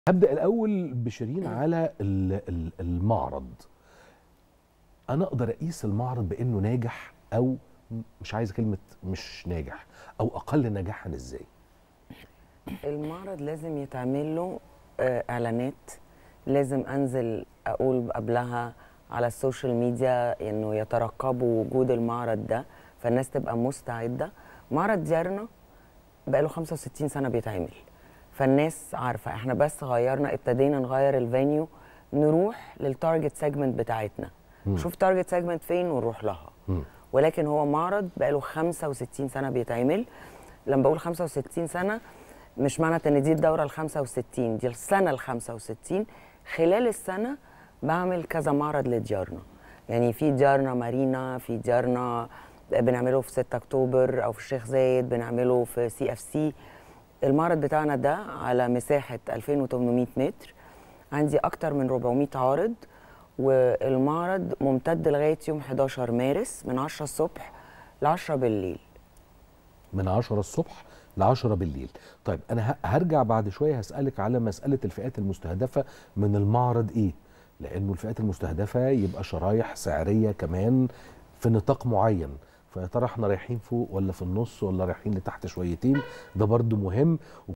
هبدأ الأول بشيرين على ال- ال- المعرض أنا أقدر أقيس المعرض بأنه ناجح أو مش عايز كلمة مش ناجح أو أقل نجاحا إزاي المعرض لازم يتعمل له آه، اعلانات لازم انزل اقول قبلها على السوشيال ميديا انه يترقبوا وجود المعرض ده فالناس تبقى مستعده معرض ديارنا بقاله 65 سنه بيتعمل فالناس عارفه احنا بس غيرنا ابتدينا نغير الفانيو نروح للتارجت سيجمنت بتاعتنا شوف تارجت سيجمنت فين ونروح لها مم. ولكن هو معرض بقاله 65 سنه بيتعمل لما بقول 65 سنه مش معنى ان دي الدوره ال 65 دي السنه ال 65 خلال السنه بعمل كذا معرض لديارنا يعني في ديارنا مارينا في ديارنا بنعمله في 6 اكتوبر او في الشيخ زايد بنعمله في سي اف سي المعرض بتاعنا ده على مساحه 2800 متر عندي اكتر من 400 عارض والمعرض ممتد لغايه يوم 11 مارس من 10 الصبح ل 10 بالليل من 10 الصبح ل 10 بالليل طيب أنا ه- هرجع بعد شوية هسألك على مسألة الفئات المستهدفة من المعرض إيه لأنه الفئات المستهدفة يبقى شرايح سعرية كمان في نطاق معين فيا ترى احنا رايحين فوق ولا في النص ولا رايحين لتحت شويتين ده برضو مهم